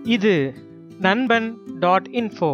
இது நண்பன் dot info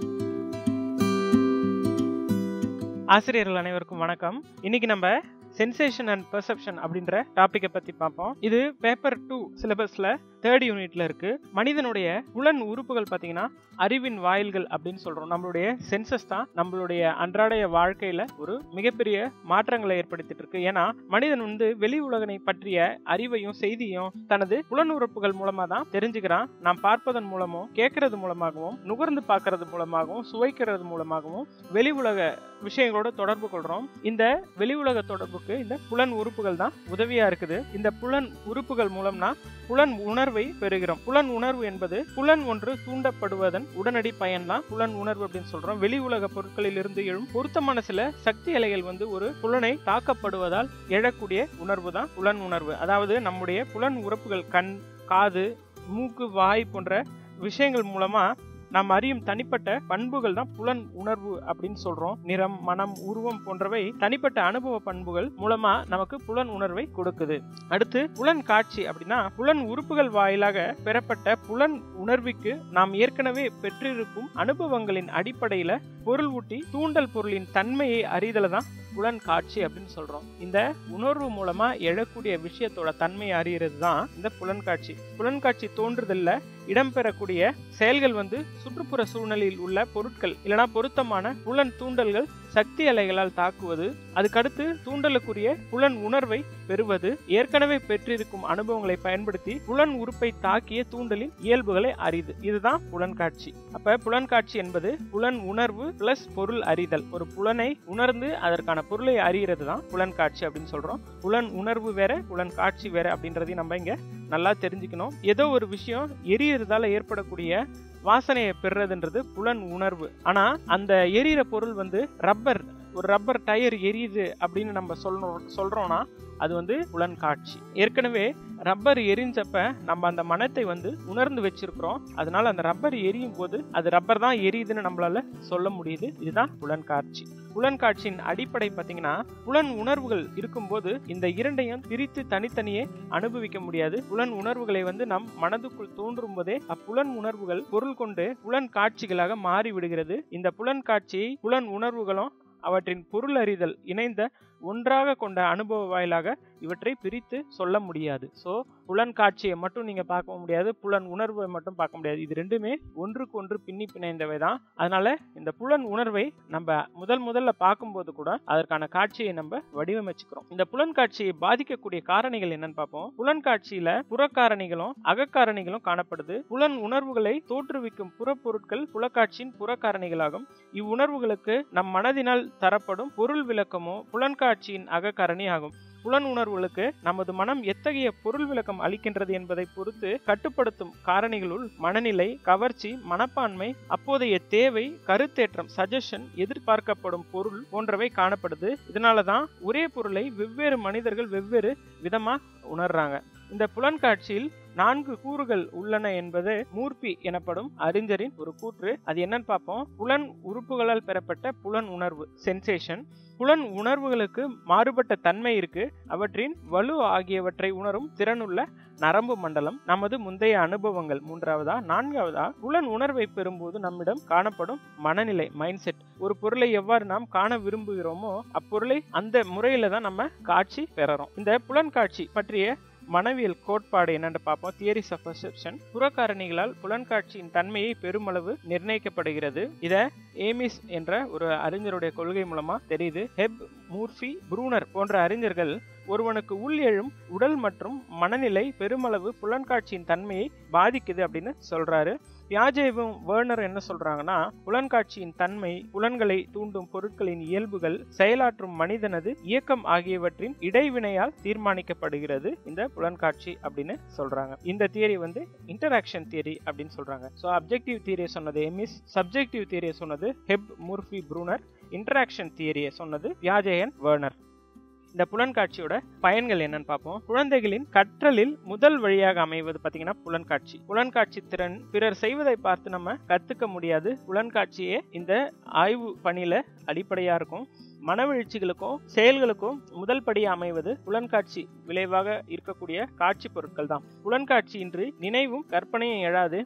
ஆசிரியர்கள் அனைவருக்கும் வணக்கம் இன்னைக்கு நம்ம சென்சேஷன் அண்ட் பெர்செப்ஷன் அப்படின்ற டாப்பிக்கை பத்தி பார்ப்போம் இது பேப்பர் டூ சிலபஸ்ல தேர்ட் யூனிட்ல இருக்கு மனிதனுடைய புலன் உறுப்புகள் பார்த்தீங்கன்னா அறிவின் வாயில்கள் அப்படின்னு சொல்றோம் நம்மளுடைய சென்சஸ் தான் நம்மளுடைய அன்றாடைய வாழ்க்கையில ஒரு மிகப்பெரிய மாற்றங்களை ஏற்படுத்திட்டு இருக்கு ஏன்னா மனிதன் வந்து வெளி உலகனை பற்றிய அறிவையும் செய்தியும் தனது புலன் உறுப்புகள் மூலமா தான் தெரிஞ்சுக்கிறான் நாம் பார்ப்பதன் மூலமும் கேட்கறது மூலமாகவும் நுகர்ந்து பார்க்கறது மூலமாகவும் சுவைக்கிறது மூலமாகவும் வெளி உலக விஷயங்களோட தொடர்பு கொள்றோம் இந்த வெளி உலக தொடர்புக்கு இந்த புலன் உறுப்புகள் தான் உதவியா இருக்குது இந்த புலன் உறுப்புகள் மூலம்னா புலன் உணர்வை பெறுகிறோம் புலன் உணர்வு என்பது புலன் ஒன்று தூண்டப்படுவதன் உடனடி பயன் தான் புலன் உணர்வு அப்படின்னு சொல்றோம் வெளி உலக பொருட்களில் இருந்து எழும் பொருத்தமான சில சக்தி அலைகள் வந்து ஒரு புலனை தாக்கப்படுவதால் எழக்கூடிய உணர்வு தான் புலன் உணர்வு அதாவது நம்முடைய புலன் உறுப்புகள் கண் காது மூக்கு வாய் போன்ற விஷயங்கள் மூலமா நாம் அறியும் தனிப்பட்ட பண்புகள் தான் புலன் உணர்வு அப்படின்னு சொல்றோம் நிறம் மனம் உருவம் போன்றவை தனிப்பட்ட அனுபவ பண்புகள் மூலமா நமக்கு புலன் உணர்வை கொடுக்குது அடுத்து புலன் காட்சி அப்படின்னா புலன் உறுப்புகள் வாயிலாக பெறப்பட்ட புலன் உணர்விற்கு நாம் ஏற்கனவே பெற்றிருக்கும் அனுபவங்களின் அடிப்படையில பொருள் ஊட்டி தூண்டல் பொருளின் தன்மையை அறிதல தான் புலன் காட்சி அப்படின்னு சொல்றோம் இந்த உணர்வு மூலமா எழக்கூடிய விஷயத்தோட தன்மையை அறியறது தான் இந்த புலன் காட்சி புலன் காட்சி தோன்றுதல்ல இடம்பெறக்கூடிய செயல்கள் வந்து சுற்றுப்புற சூழ்நிலையில் உள்ள பொருட்கள் இல்லனா பொருத்தமான புலன் தூண்டல்கள் சக்தி அலைகளால் தாக்குவது அதுக்கடுத்து தூண்டலுக்குரிய புலன் உணர்வை பெறுவது ஏற்கனவே பெற்றிருக்கும் அனுபவங்களை பயன்படுத்தி புலன் உறுப்பை தாக்கிய தூண்டலின் இயல்புகளை அறிது இதுதான் புலன் காட்சி அப்ப புலன் காட்சி என்பது புலன் உணர்வு பிளஸ் பொருள் அறிதல் ஒரு புலனை உணர்ந்து அதற்கான பொருளை அறிகிறது தான் புலன் காட்சி அப்படின்னு சொல்றோம் புலன் உணர்வு வேற புலன் காட்சி வேற அப்படின்றதையும் நம்ம இங்க நல்லா தெரிஞ்சுக்கணும் ஏதோ ஒரு விஷயம் எரியறதால ஏற்படக்கூடிய வாசனையை பெறுறதுன்றது புலன் உணர்வு ஆனா அந்த எரியிற பொருள் வந்து ரப்பர் ஒரு ரப்பர் டயர் எரியுது அப்படின்னு நம்ம சொல்லணும் சொல்றோம்னா அது வந்து புலன் காட்சி ஏற்கனவே ரப்பர் எரிஞ்சப்ப நம்ம அந்த மனத்தை வந்து உணர்ந்து வச்சிருக்கிறோம் அதனால அந்த ரப்பர் எரியும் போது அது ரப்பர் தான் எரியுதுன்னு நம்மளால சொல்ல முடியுது இதுதான் புலன் காட்சி புலன் காட்சியின் அடிப்படை பார்த்தீங்கன்னா புலன் உணர்வுகள் இருக்கும்போது இந்த இரண்டையும் பிரித்து தனித்தனியே அனுபவிக்க முடியாது புலன் உணர்வுகளை வந்து நம் மனதுக்குள் தோன்றும் போதே அப்புலன் உணர்வுகள் பொருள் கொண்டு புலன் காட்சிகளாக மாறி விடுகிறது இந்த புலன் காட்சியை புலன் உணர்வுகளும் அவற்றின் பொருள் அறிதல் இணைந்த ஒன்றாக கொண்ட அனுபவ வாயிலாக இவற்றை பிரித்து சொல்ல முடியாது ஸோ புலன் காட்சியை மட்டும் நீங்க பார்க்க முடியாது புலன் உணர்வை மட்டும் பார்க்க முடியாது இது ரெண்டுமே ஒன்றுக்கு ஒன்று பின்னி பிணைந்தவை தான் அதனால இந்த புலன் உணர்வை நம்ம முதல் முதல்ல பார்க்கும்போது கூட அதற்கான காட்சியை நம்ம வடிவமைச்சுக்கிறோம் இந்த புலன் காட்சியை பாதிக்கக்கூடிய காரணிகள் என்னன்னு பார்ப்போம் புலன் காட்சியில புறக்காரணிகளும் அகக்காரணிகளும் காணப்படுது புலன் உணர்வுகளை தோற்றுவிக்கும் புறப்பொருட்கள் புலக்காட்சியின் புறக்காரணிகளாகும் இவ்வுணர்வுகளுக்கு நம் மனதினால் தரப்படும் பொருள் விளக்கமோ புலன்காட்சியின் அகக்காரணி ஆகும் புலன் உணர்வுகளுக்கு நமது மனம் எத்தகைய பொருள் விளக்கம் அளிக்கின்றது என்பதை பொறுத்து கட்டுப்படுத்தும் காரணிகளுள் மனநிலை கவர்ச்சி மனப்பான்மை அப்போதைய தேவை கருத்தேற்றம் சஜஷன் எதிர்பார்க்கப்படும் பொருள் போன்றவை காணப்படுது இதனாலதான் ஒரே பொருளை வெவ்வேறு மனிதர்கள் வெவ்வேறு விதமா உணர்றாங்க இந்த புலன்காட்சியில் நான்கு கூறுகள் உள்ளன என்பது மூர்ப்பி எனப்படும் அறிஞரின் ஒரு கூற்று அது என்னன்னு பார்ப்போம் புலன் உறுப்புகளால் பெறப்பட்ட புலன் உணர்வு சென்சேஷன் புலன் உணர்வுகளுக்கு மாறுபட்ட தன்மை இருக்கு அவற்றின் வலு ஆகியவற்றை உணரும் திறனுள்ள நரம்பு மண்டலம் நமது முந்தைய அனுபவங்கள் மூன்றாவதா நான்காவதா புலன் உணர்வை பெறும்போது நம்மிடம் காணப்படும் மனநிலை மைண்ட் செட் ஒரு பொருளை எவ்வாறு நாம் காண விரும்புகிறோமோ அப்பொருளை அந்த முறையில தான் நம்ம காட்சி பெறறோம் இந்த புலன் காட்சி பற்றிய மனவியல் கோட்பாடு என்னன்னு பார்ப்போம் தியரிஸ் ஆஃப் பர்செப்ஷன் புறக்காரணிகளால் புலன்காட்சியின் தன்மையை பெருமளவு நிர்ணயிக்கப்படுகிறது இத ஏமிஸ் என்ற ஒரு அறிஞருடைய கொள்கை மூலமா தெரியுது ஹெப் மூர்ஃபி ப்ரூனர் போன்ற அறிஞர்கள் ஒருவனுக்கு உள் எழும் உடல் மற்றும் மனநிலை பெருமளவு புலன்காட்சியின் தன்மையை பாதிக்குது அப்படின்னு சொல்றாரு பியாஜேவும் வேர்னர் என்ன சொல்றாங்கன்னா புலன்காட்சியின் தன்மை புலன்களை தூண்டும் பொருட்களின் இயல்புகள் செயலாற்றும் மனிதனது இயக்கம் ஆகியவற்றின் இடைவினையால் தீர்மானிக்கப்படுகிறது இந்த புலன்காட்சி அப்படின்னு சொல்றாங்க இந்த தியரி வந்து இன்டராக்ஷன் தியரி அப்படின்னு சொல்றாங்க ஸோ அப்ஜெக்டிவ் தியரியை சொன்னது எமிஸ் சப்ஜெக்டிவ் தியரியை சொன்னது ஹெப் முர்ஃபி ப்ரூனர் இன்டராக்ஷன் தியரியை சொன்னது வியாஜயன் வேர்னர் இந்த புலன்காட்சியோட பயன்கள் என்னன்னு பார்ப்போம் குழந்தைகளின் கற்றலில் முதல் வழியாக அமைவது பாத்தீங்கன்னா புலன்காட்சி புலன்காட்சி திறன் பிறர் செய்வதை பார்த்து நம்ம கத்துக்க முடியாது புலன்காட்சியே இந்த ஆய்வு பணியில அடிப்படையா இருக்கும் மனவெழுச்சிகளுக்கும் செயல்களுக்கும் முதல் படி அமைவது புலன்காட்சி விளைவாக இருக்கக்கூடிய காட்சி பொருட்கள் தான் புலன்காட்சி இன்றி நினைவும் கற்பனையும் எழாது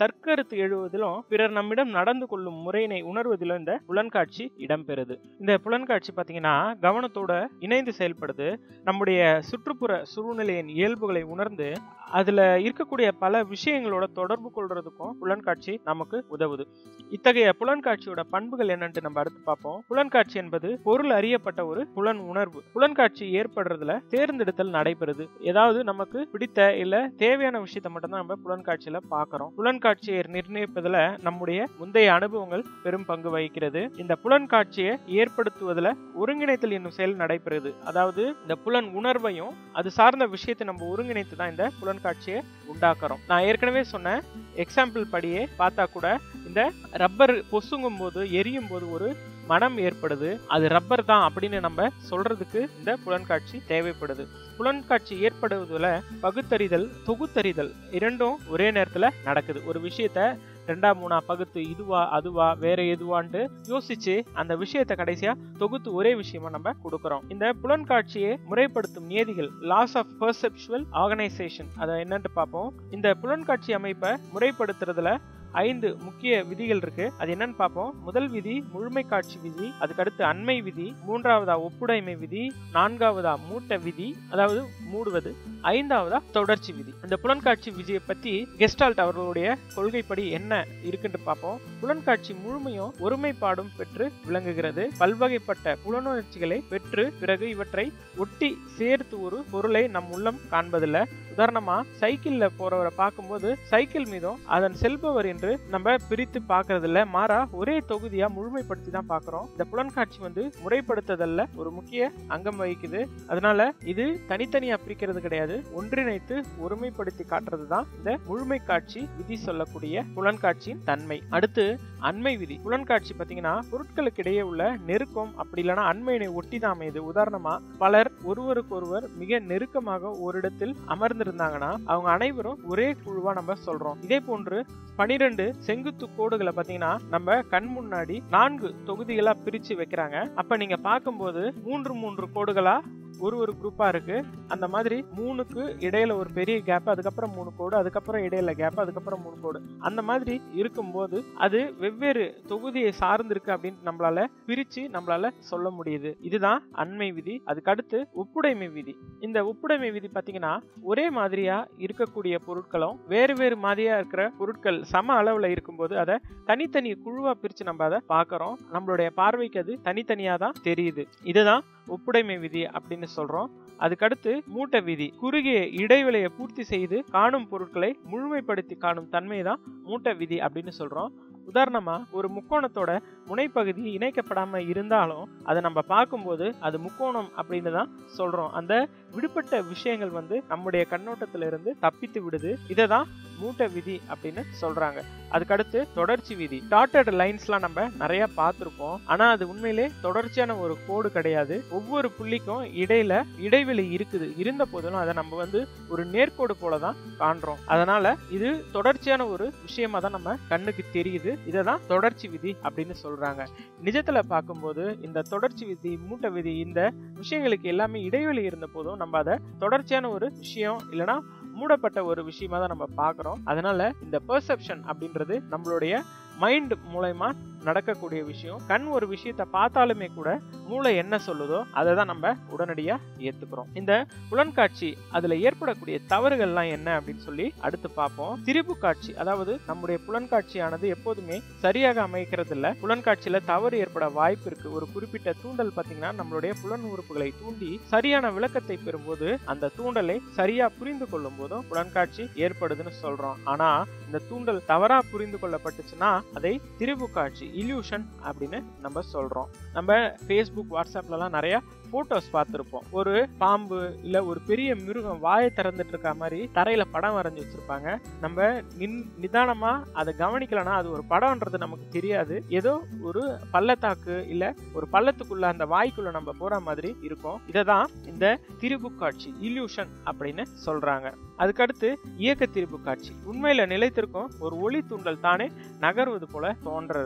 தற்கருத்து எழுவதிலும் பிறர் நம்மிடம் நடந்து கொள்ளும் முறையினை உணர்வதிலும் இந்த புலன்காட்சி இடம்பெறுது இந்த புலன்காட்சி பாத்தீங்கன்னா கவனத்தோட இணைந்து செயல்படுது நம்முடைய சுற்றுப்புற சூழ்நிலையின் இயல்புகளை உணர்ந்து அதுல இருக்கக்கூடிய பல விஷயங்களோட தொடர்பு கொள்றதுக்கும் புலன்காட்சி நமக்கு உதவுது இத்தகைய புலன்காட்சியோட பண்புகள் என்னன்ட்டு நம்ம அடுத்து பார்ப்போம் புலன்காட்சி என்பது பொருள் அறியப்பட்ட ஒரு புலன் உணர்வு புலன்காட்சி ஏற்படுறதுல தேர்ந்தெடுத்தல் நடைபெறுது ஏதாவது நமக்கு பிடித்த இல்ல தேவையான விஷயத்த மட்டும்தான் நம்ம புலன்காட்சியில பாக்குறோம் புலன்காட்சியை நிர்ணயிப்பதுல நம்முடைய முந்தைய அனுபவங்கள் பெரும் பங்கு வகிக்கிறது இந்த புலன்காட்சியை ஏற்படுத்துவதில் ஒருங்கிணைத்தல் என்னும் செயல் நடைபெறுது அதாவது இந்த புலன் உணர்வையும் அது சார்ந்த விஷயத்தை நம்ம ஒருங்கிணைத்து தான் இந்த புலன்காட்சியை உண்டாக்குறோம் நான் ஏற்கனவே சொன்ன எக்ஸாம்பிள் படியே பார்த்தா கூட இந்த ரப்பர் பொசுங்கும் போது எரியும் போது ஒரு மனம் ஏற்படுது அது ரப்பர் தான் அப்படின்னு நம்ம சொல்றதுக்கு இந்த புலன்காட்சி தேவைப்படுது புலன்காட்சி ஏற்படுவதில் பகுத்தறிதல் தொகுத்தறிதல் இரண்டும் ஒரே நேரத்துல நடக்குது ஒரு விஷயத்த ரெண்டா மூணா பகுத்து இதுவா அதுவா வேற எதுவான்ட்டு யோசிச்சு அந்த விஷயத்தை கடைசியா தொகுத்து ஒரே விஷயமா நம்ம கொடுக்கறோம் இந்த புலன்காட்சியை முறைப்படுத்தும் நியதிகள் லாஸ் ஆஃப் பெர்செப்சுவல் ஆர்கனைசேஷன் அதை என்னன்னு பார்ப்போம் இந்த புலன்காட்சி அமைப்பை முறைப்படுத்துறதுல ஐந்து முக்கிய விதிகள் இருக்கு அது என்னன்னு பார்ப்போம் முதல் விதி முழுமை காட்சி விதி அதுக்கடுத்து அண்மை விதி மூன்றாவதா ஒப்புடைமை விதி நான்காவதா மூட்ட விதி அதாவது மூடுவது ஐந்தாவதா தொடர்ச்சி விதி இந்த புலன்காட்சி விதியை பத்தி கெஸ்டால்ட் அவர்களுடைய கொள்கைப்படி என்ன இருக்குன்னு பார்ப்போம் புலன்காட்சி முழுமையும் ஒருமைப்பாடும் பெற்று விளங்குகிறது பல்வகைப்பட்ட புலனுணர்ச்சிகளை பெற்று பிறகு இவற்றை ஒட்டி சேர்த்து ஒரு பொருளை நம் உள்ளம் காண்பதில்லை உதாரணமா சைக்கிள்ல போறவரை பார்க்கும்போது சைக்கிள் மீதும் அதன் செல்பவர் என்று நம்ம பிரித்து பார்க்கறது இல்ல மாறா ஒரே தொகுதியா முழுமைப்படுத்தி தான் பார்க்கறோம் இந்த புலன்காட்சி வந்து முறைப்படுத்துதல்ல ஒரு முக்கிய அங்கம் வகிக்குது அதனால இது தனித்தனியா பிரிக்கிறது கிடையாது ஒன்றிணைத்து ஒருமைப்படுத்தி காட்டுறது தான் இந்த முழுமை காட்சி விதி சொல்லக்கூடிய புலன்காட்சியின் தன்மை அடுத்து அண்மை விதி புலன்காட்சி பாத்தீங்கன்னா பொருட்களுக்கு இடையே உள்ள நெருக்கம் அப்படி இல்லைன்னா அண்மையினை ஒட்டி தான் அமையுது உதாரணமா பலர் ஒருவருக்கொருவர் மிக நெருக்கமாக ஒரு இடத்தில் அமர்ந்திருந்தாங்கன்னா அவங்க அனைவரும் ஒரே குழுவா நம்ம சொல்றோம் இதே போன்று பனிரெண்டு செங்குத்து கோடுகளை பாத்தீங்கன்னா நம்ம கண் முன்னாடி நான்கு தொகுதிகளா பிரிச்சு வைக்கிறாங்க அப்ப நீங்க பார்க்கும்போது மூன்று மூன்று கோடுகளா ஒரு ஒரு குரூப்பா இருக்கு அந்த மாதிரி மூணுக்கு இடையில ஒரு பெரிய கேப் அதுக்கப்புறம் மூணு கோடு அதுக்கப்புறம் இடையில கேப் அதுக்கப்புறம் மூணு கோடு அந்த மாதிரி இருக்கும்போது அது வெவ்வேறு தொகுதியை சார்ந்து இருக்கு அப்படின்னு நம்மளால பிரிச்சு நம்மளால சொல்ல முடியுது இதுதான் அண்மை விதி அதுக்கு அடுத்து ஒப்புடைமை விதி இந்த ஒப்புடைமை விதி பாத்தீங்கன்னா ஒரே மாதிரியா இருக்கக்கூடிய பொருட்களும் வேறு வேறு மாதிரியா இருக்கிற பொருட்கள் சம அளவுல இருக்கும்போது அதை தனித்தனி குழுவா பிரிச்சு நம்ம அதை பார்க்கறோம் நம்மளுடைய பார்வைக்கு அது தனித்தனியா தான் தெரியுது இதுதான் ஒப்புடைமை விதி அப்படின்னு சொல்றோம் அதுக்கடுத்து மூட்டை விதி குறுகிய இடைவெளியை பூர்த்தி செய்து காணும் பொருட்களை முழுமைப்படுத்தி காணும் தன்மை தான் மூட்டை விதி அப்படின்னு சொல்றோம் உதாரணமா ஒரு முக்கோணத்தோட முனைப்பகுதி இணைக்கப்படாம இருந்தாலும் அதை நம்ம பார்க்கும்போது அது முக்கோணம் அப்படின்னு தான் சொல்றோம் அந்த விடுபட்ட விஷயங்கள் வந்து நம்முடைய கண்ணோட்டத்துல இருந்து தப்பித்து விடுது இதை தான் மூட்டை விதி அப்படின்னு சொல்றாங்க அதுக்கடுத்து தொடர்ச்சி விதி டாட்டட் லைன்ஸ்லாம் நம்ம நிறைய பார்த்துருப்போம் ஆனா அது உண்மையிலே தொடர்ச்சியான ஒரு கோடு கிடையாது ஒவ்வொரு புள்ளிக்கும் இடையில இடைவெளி இருக்குது இருந்த போதிலும் அதை நம்ம வந்து ஒரு நேர்கோடு போல தான் காண்றோம் அதனால இது தொடர்ச்சியான ஒரு விஷயமா தான் நம்ம கண்ணுக்கு தெரியுது இதை தான் தொடர்ச்சி விதி அப்படின்னு சொல்றாங்க நிஜத்துல பார்க்கும்போது இந்த தொடர்ச்சி விதி மூட்டை விதி இந்த விஷயங்களுக்கு எல்லாமே இடைவெளி இருந்த போதும் நம்ம அதை தொடர்ச்சியான ஒரு விஷயம் இல்லைன்னா மூடப்பட்ட ஒரு விஷயமா தான் நம்ம பார்க்குறோம் அதனால இந்த பெர்செப்ஷன் அப்படின்றது நம்மளுடைய மைண்ட் மூலயமா நடக்கக்கூடிய விஷயம் கண் ஒரு விஷயத்த பார்த்தாலுமே கூட மூளை என்ன சொல்லுதோ அதை தான் நம்ம உடனடியா ஏத்துக்கிறோம் இந்த புலன்காட்சி அதுல ஏற்படக்கூடிய தவறுகள்லாம் என்ன அப்படின்னு சொல்லி அடுத்து பார்ப்போம் திரிபு காட்சி அதாவது நம்முடைய புலன்காட்சியானது எப்போதுமே சரியாக அமைக்கிறது இல்ல புலன்காட்சியில தவறு ஏற்பட வாய்ப்பு இருக்கு ஒரு குறிப்பிட்ட தூண்டல் பாத்தீங்கன்னா நம்மளுடைய புலன் உறுப்புகளை தூண்டி சரியான விளக்கத்தை பெறும்போது அந்த தூண்டலை சரியா புரிந்து கொள்ளும் போதும் புலன்காட்சி ஏற்படுதுன்னு சொல்றோம் ஆனா இந்த தூண்டல் தவறா புரிந்து கொள்ளப்பட்டுச்சுன்னா அதை திரிபு காட்சி இல்யூஷன் அப்படின்னு நம்ம சொல்றோம் நம்ம ஃபேஸ்புக் வாட்ஸ்அப்லலாம் நிறைய போட்டோஸ் பார்த்துருப்போம் ஒரு பாம்பு இல்ல ஒரு பெரிய மிருகம் வாயை திறந்துட்டு இருக்க மாதிரி தரையில படம் வரைஞ்சி வச்சிருப்பாங்க நம்ம நின் நிதானமா அதை கவனிக்கலன்னா அது ஒரு படம்ன்றது நமக்கு தெரியாது ஏதோ ஒரு பள்ளத்தாக்கு இல்ல ஒரு பள்ளத்துக்குள்ள அந்த வாய்க்குள்ள நம்ம போற மாதிரி இருக்கும் இதை தான் இந்த திரிபு காட்சி இல்யூஷன் அப்படின்னு சொல்றாங்க அதுக்கடுத்து இயக்க திரிபு காட்சி உண்மையில நிலைத்திருக்கும் ஒரு ஒளி தூண்டல் தானே நகர்வது போல தோன்றது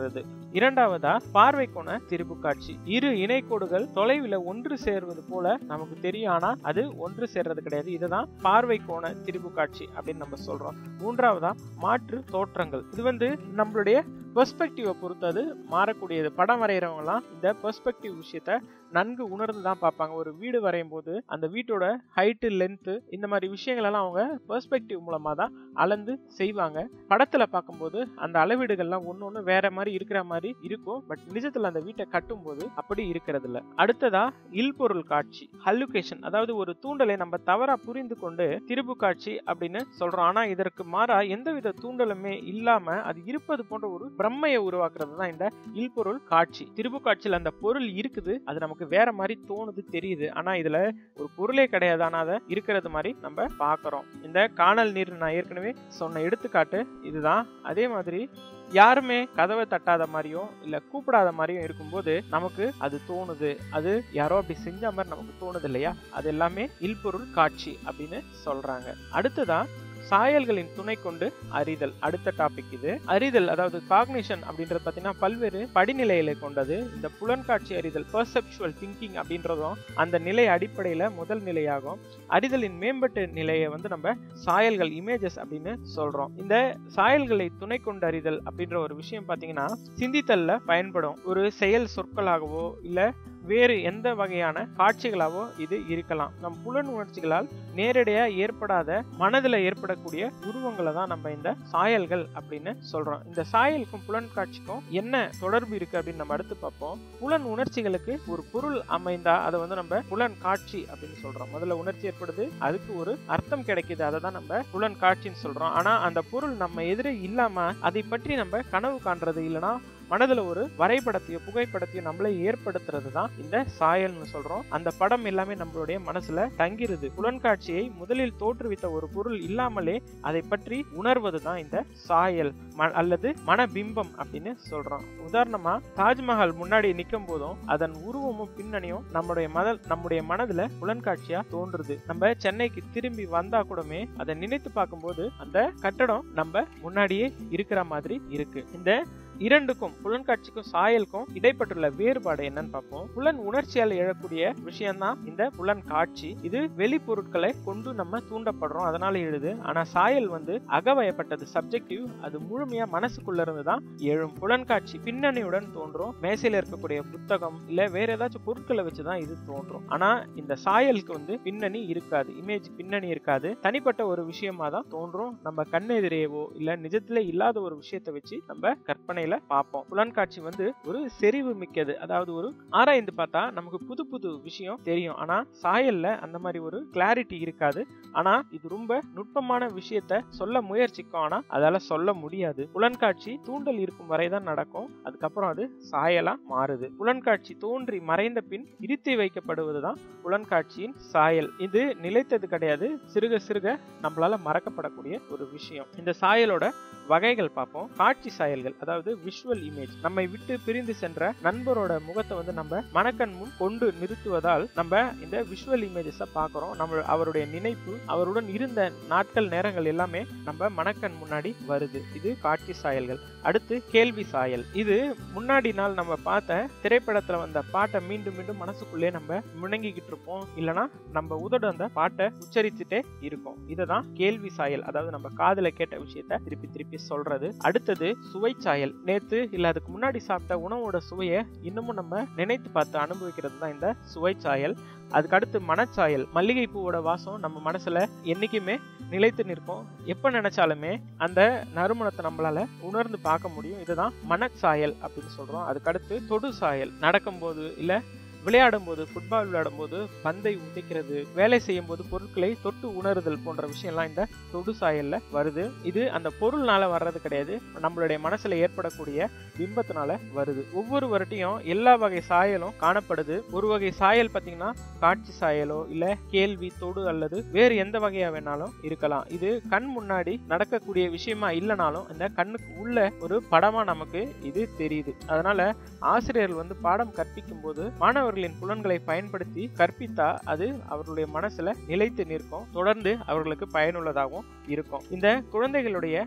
இரண்டாவதா பார்வை கோண திரிபு காட்சி இரு இணைக்கோடுகள் தொலைவில் ஒன்று சேர்வது போல நமக்கு தெரியும் ஆனா அது ஒன்று சேர்றது கிடையாது இதுதான் பார்வை கோண திரிபு காட்சி அப்படின்னு நம்ம சொல்றோம் மூன்றாவதா மாற்று தோற்றங்கள் இது வந்து நம்மளுடைய பெர்ஸ்பெக்டிவை பொறுத்தது மாறக்கூடியது படம் வரைகிறவங்கலாம் இந்த பெர்ஸ்பெக்டிவ் விஷயத்த நன்கு உணர்ந்து தான் பார்ப்பாங்க ஒரு வீடு வரையும் போது அந்த வீட்டோட ஹைட்டு லென்த்து இந்த மாதிரி விஷயங்கள் எல்லாம் அவங்க பெர்ஸ்பெக்டிவ் மூலமா தான் அளந்து செய்வாங்க படத்துல பார்க்கும்போது அந்த அளவீடுகள்லாம் ஒன்று ஒன்று வேற மாதிரி இருக்கிற மாதிரி இருக்கும் பட் நிஜத்துல அந்த வீட்டை கட்டும்போது அப்படி இருக்கிறது இல்ல அடுத்ததா இல்பொருள் காட்சி ஹல்லுகேஷன் அதாவது ஒரு தூண்டலை நம்ம தவறா புரிந்து கொண்டு திருப்பு காட்சி அப்படின்னு சொல்றோம் ஆனா இதற்கு மாறா எந்தவித தூண்டலுமே இல்லாம அது இருப்பது போன்ற ஒரு பிரம்மையை உருவாக்குறது தான் இந்த இல்பொருள் காட்சி திருப்பு காட்சியில் அந்த பொருள் இருக்குது அது நமக்கு வேற மாதிரி தோணுது தெரியுது ஆனா இதுல ஒரு பொருளே கிடையாது ஆனா அதை இருக்கிறது மாதிரி நம்ம பாக்குறோம் இந்த காணல் நீர் நான் ஏற்கனவே சொன்ன எடுத்துக்காட்டு இதுதான் அதே மாதிரி யாருமே கதவை தட்டாத மாதிரியும் இல்ல கூப்பிடாத மாதிரியும் இருக்கும்போது நமக்கு அது தோணுது அது யாரோ அப்படி செஞ்ச மாதிரி நமக்கு தோணுது இல்லையா அது எல்லாமே இல்பொருள் காட்சி அப்படின்னு சொல்றாங்க அடுத்ததா சாயல்களின் துணை கொண்டு அறிதல் அடுத்த டாபிக் இது அறிதல் அதாவது காக்னிஷன் அப்படின்றது பார்த்தீங்கன்னா பல்வேறு படிநிலைகளை கொண்டது இந்த புலன்காட்சி அறிதல் பெர்செப்சுவல் திங்கிங் அப்படின்றதும் அந்த நிலை அடிப்படையில் முதல் நிலையாகும் அறிதலின் மேம்பட்ட நிலையை வந்து நம்ம சாயல்கள் இமேஜஸ் அப்படின்னு சொல்றோம் இந்த சாயல்களை துணை கொண்டு அறிதல் அப்படின்ற ஒரு விஷயம் பார்த்தீங்கன்னா சிந்தித்தல்ல பயன்படும் ஒரு செயல் சொற்களாகவோ இல்லை வேறு எந்த வகையான காட்சிகளாவோ இது இருக்கலாம் நம் புலன் உணர்ச்சிகளால் நேரடியா ஏற்படாத மனதில் ஏற்படக்கூடிய உருவங்களை தான் நம்ம இந்த சாயல்கள் அப்படின்னு சொல்றோம் இந்த சாயலுக்கும் புலன் காட்சிக்கும் என்ன தொடர்பு இருக்கு அப்படின்னு நம்ம அடுத்து பார்ப்போம் புலன் உணர்ச்சிகளுக்கு ஒரு பொருள் அமைந்தா அதை வந்து நம்ம புலன் காட்சி அப்படின்னு சொல்றோம் முதல்ல உணர்ச்சி ஏற்படுது அதுக்கு ஒரு அர்த்தம் கிடைக்குது அதை தான் நம்ம புலன் காட்சின்னு சொல்றோம் ஆனா அந்த பொருள் நம்ம எதிரே இல்லாம அதை பற்றி நம்ம கனவு காண்றது இல்லைன்னா மனதுல ஒரு வரைபடத்தையோ புகைப்படத்தையோ நம்மளே ஏற்படுத்துறது தான் இந்த சாயல்னு சொல்றோம் அந்த படம் எல்லாமே நம்மளுடைய மனசுல தங்கிருது புலன்காட்சியை முதலில் தோற்றுவித்த ஒரு பொருள் இல்லாமலே அதை பற்றி உணர்வது தான் இந்த சாயல் அல்லது மனபிம்பம் அப்படின்னு சொல்றோம் உதாரணமா தாஜ்மஹால் முன்னாடி நிற்கும் போதும் அதன் உருவமும் பின்னணியும் நம்முடைய மத நம்முடைய மனதுல புலன்காட்சியா தோன்றுது நம்ம சென்னைக்கு திரும்பி வந்தா கூடமே அதை நினைத்து பார்க்கும்போது அந்த கட்டடம் நம்ம முன்னாடியே இருக்கிற மாதிரி இருக்கு இந்த இரண்டுக்கும் புலன்காட்சிக்கும் சாயலுக்கும் இடைப்பட்டுள்ள வேறுபாடு என்னன்னு பார்ப்போம் புலன் உணர்ச்சியால் எழக்கூடிய விஷயம்தான் இந்த புலன் காட்சி இது வெளிப்பொருட்களை கொண்டு நம்ம தூண்டப்படுறோம் அதனால எழுது ஆனா சாயல் வந்து அகவயப்பட்டது சப்ஜெக்டிவ் அது முழுமையா மனசுக்குள்ள இருந்து தான் எழும் புலன்காட்சி பின்னணியுடன் தோன்றும் மேசையில இருக்கக்கூடிய புத்தகம் இல்ல வேற ஏதாச்சும் பொருட்களை வச்சுதான் இது தோன்றும் ஆனா இந்த சாயலுக்கு வந்து பின்னணி இருக்காது இமேஜ் பின்னணி இருக்காது தனிப்பட்ட ஒரு விஷயமா தான் தோன்றும் நம்ம கண்ணெதிரேவோ இல்ல நிஜத்துல இல்லாத ஒரு விஷயத்தை வச்சு நம்ம கற்பனை நிலையில பார்ப்போம் புலன்காட்சி வந்து ஒரு செறிவு மிக்கது அதாவது ஒரு ஆராய்ந்து பார்த்தா நமக்கு புது புது விஷயம் தெரியும் ஆனா சாயல்ல அந்த மாதிரி ஒரு கிளாரிட்டி இருக்காது ஆனா இது ரொம்ப நுட்பமான விஷயத்த சொல்ல முயற்சிக்கும் ஆனா அதால சொல்ல முடியாது புலன்காட்சி தூண்டல் இருக்கும் வரைதான் நடக்கும் அதுக்கப்புறம் அது சாயலா மாறுது புலன்காட்சி தோன்றி மறைந்த பின் இருத்தி வைக்கப்படுவதுதான் புலன்காட்சியின் சாயல் இது நிலைத்தது கிடையாது சிறுக சிறுக நம்மளால மறக்கப்படக்கூடிய ஒரு விஷயம் இந்த சாயலோட வகைகள் பார்ப்போம் காட்சி சாயல்கள் அதாவது விஷுவல் இமேஜ் நம்மை விட்டு பிரிந்து சென்ற நண்பரோட முகத்தை வந்து நம்ம மனக்கண் முன் கொண்டு நிறுத்துவதால் நம்ம இந்த விஷுவல் இமேஜஸ பார்க்குறோம் நம்ம அவருடைய நினைப்பு அவருடன் இருந்த நாட்கள் நேரங்கள் எல்லாமே நம்ம மனக்கண் முன்னாடி வருது இது காட்சி சாயல்கள் அடுத்து கேள்வி சாயல் இது முன்னாடி நாள் நம்ம பார்த்த திரைப்படத்துல வந்த பாட்டை மீண்டும் மீண்டும் மனசுக்குள்ளே நம்ம முணங்கிக்கிட்டு இருப்போம் இல்லனா நம்ம உதடு அந்த பாட்டை உச்சரிச்சுட்டே இருக்கும் இதுதான் கேள்வி சாயல் அதாவது நம்ம காதுல கேட்ட விஷயத்த திருப்பி திருப்பி சொல்றது அடுத்தது சுவை சாயல் நேத்து இல்ல அதுக்கு முன்னாடி சாப்பிட்ட உணவோட சுவையை இன்னமும் நம்ம நினைத்து பார்த்து அனுபவிக்கிறது தான் இந்த சுவை சாயல் அதுக்கு அடுத்து மனச்சாயல் மல்லிகை பூவோட வாசம் நம்ம மனசுல என்னைக்குமே நிலைத்து நிற்கும் எப்ப நினைச்சாலுமே அந்த நறுமணத்தை நம்மளால உணர்ந்து பார்க்க முடியும் இதுதான் மனச்சாயல் அப்படின்னு சொல்றோம் அதுக்கு அடுத்து தொடு சாயல் நடக்கும்போது இல்ல விளையாடும் போது ஃபுட்பால் விளையாடும் போது பந்தை உதைக்கிறது வேலை செய்யும் போது பொருட்களை தொட்டு உணருதல் போன்ற விஷயம்லாம் இந்த தொடு சாயல்ல வருது இது அந்த பொருள்னால வர்றது கிடையாது நம்மளுடைய மனசுல ஏற்படக்கூடிய பிம்பத்தினால வருது ஒவ்வொரு வருட்டியும் எல்லா வகை சாயலும் காணப்படுது ஒரு வகை சாயல் பார்த்தீங்கன்னா காட்சி சாயலோ இல்ல கேள்வி தொடு அல்லது வேறு எந்த வகையா வேணாலும் இருக்கலாம் இது கண் முன்னாடி நடக்கக்கூடிய விஷயமா இல்லைனாலும் இந்த கண்ணுக்கு உள்ள ஒரு படமா நமக்கு இது தெரியுது அதனால ஆசிரியர்கள் வந்து பாடம் கற்பிக்கும் போது மாணவர்களின் புலன்களை பயன்படுத்தி கற்பித்தா அது அவர்களுடைய மனசுல நிலைத்து நிற்கும் தொடர்ந்து அவர்களுக்கு பயனுள்ளதாகவும் இருக்கும் இந்த குழந்தைகளுடைய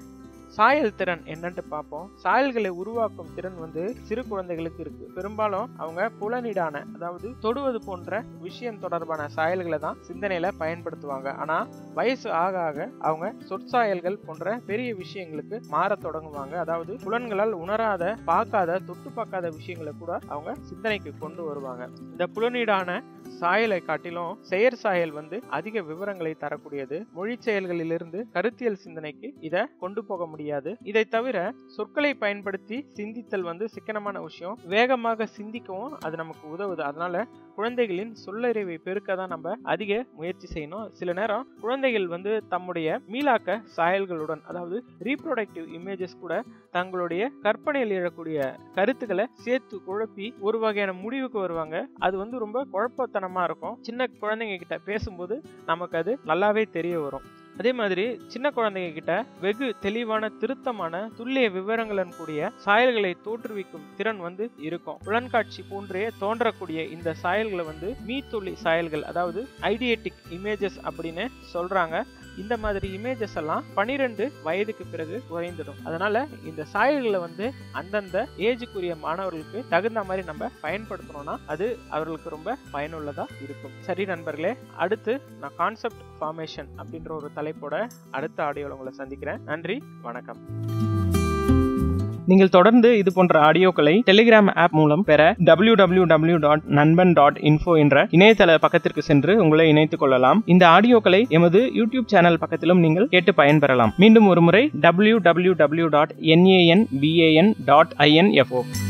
சாயல் திறன் என்னன்ட்டு பார்ப்போம் சாயல்களை உருவாக்கும் திறன் வந்து சிறு குழந்தைகளுக்கு இருக்கு பெரும்பாலும் அவங்க புலனிடான அதாவது தொடுவது போன்ற விஷயம் தொடர்பான சாயல்களை தான் சிந்தனையில பயன்படுத்துவாங்க ஆனா வயசு ஆக ஆக அவங்க சொற்சாயல்கள் போன்ற பெரிய விஷயங்களுக்கு மாற தொடங்குவாங்க அதாவது புலன்களால் உணராத பார்க்காத தொட்டு பார்க்காத விஷயங்களை கூட அவங்க சிந்தனைக்கு கொண்டு வருவாங்க இந்த புலனீடான சாயலை காட்டிலும் செயற் சாயல் வந்து அதிக விவரங்களை தரக்கூடியது மொழி செயல்களிலிருந்து கருத்தியல் சிந்தனைக்கு இதை கொண்டு போக முடியாது இதை தவிர சொற்களை பயன்படுத்தி சிந்தித்தல் வந்து சிக்கனமான விஷயம் வேகமாக சிந்திக்கவும் அது நமக்கு உதவுது அதனால குழந்தைகளின் சொல்லறிவை பெருக்க தான் நம்ம அதிக முயற்சி செய்யணும் சில நேரம் குழந்தைகள் வந்து தம்முடைய மீளாக்க சாயல்களுடன் அதாவது ரீப்ரொடக்டிவ் இமேஜஸ் கூட தங்களுடைய கற்பனையில் எழக்கூடிய கருத்துக்களை சேர்த்து குழப்பி ஒரு வகையான முடிவுக்கு வருவாங்க அது வந்து ரொம்ப குழப்பத்தனமா இருக்கும் சின்ன குழந்தைங்க கிட்ட பேசும்போது நமக்கு அது நல்லாவே தெரிய வரும் அதே மாதிரி சின்ன குழந்தைங்க கிட்ட வெகு தெளிவான திருத்தமான துல்லிய விவரங்களுடன் கூடிய சாயல்களை தோற்றுவிக்கும் திறன் வந்து இருக்கும் புலன்காட்சி போன்றே தோன்றக்கூடிய இந்த சாயல்களை வந்து மீத்துளி சாயல்கள் அதாவது ஐடியேட்டிக் இமேஜஸ் அப்படின்னு சொல்றாங்க இந்த மாதிரி இமேஜஸ் எல்லாம் பனிரெண்டு வயதுக்கு பிறகு குறைந்துடும் அதனால இந்த சாயல்களை வந்து அந்தந்த ஏஜுக்குரிய மாணவர்களுக்கு தகுந்த மாதிரி நம்ம பயன்படுத்தணும்னா அது அவர்களுக்கு ரொம்ப பயனுள்ளதா இருக்கும் சரி நண்பர்களே அடுத்து நான் கான்செப்ட் ஃபார்மேஷன் அப்படின்ற ஒரு தலைப்போட அடுத்த ஆடியோல உங்களை சந்திக்கிறேன் நன்றி வணக்கம் நீங்கள் தொடர்ந்து இது போன்ற ஆடியோக்களை டெலிகிராம் ஆப் மூலம் பெற W W W dot Nanban dot info என்ற இணையதள பக்கத்திற்கு சென்று உங்களை இணைத்துக் கொள்ளலாம் இந்த ஆடியோக்களை எமது யூடியூப் சேனல் பக்கத்திலும் நீங்கள் கேட்டு பயன்பெறலாம் மீண்டும் ஒரு முறை W W W dot NAN VAN dot info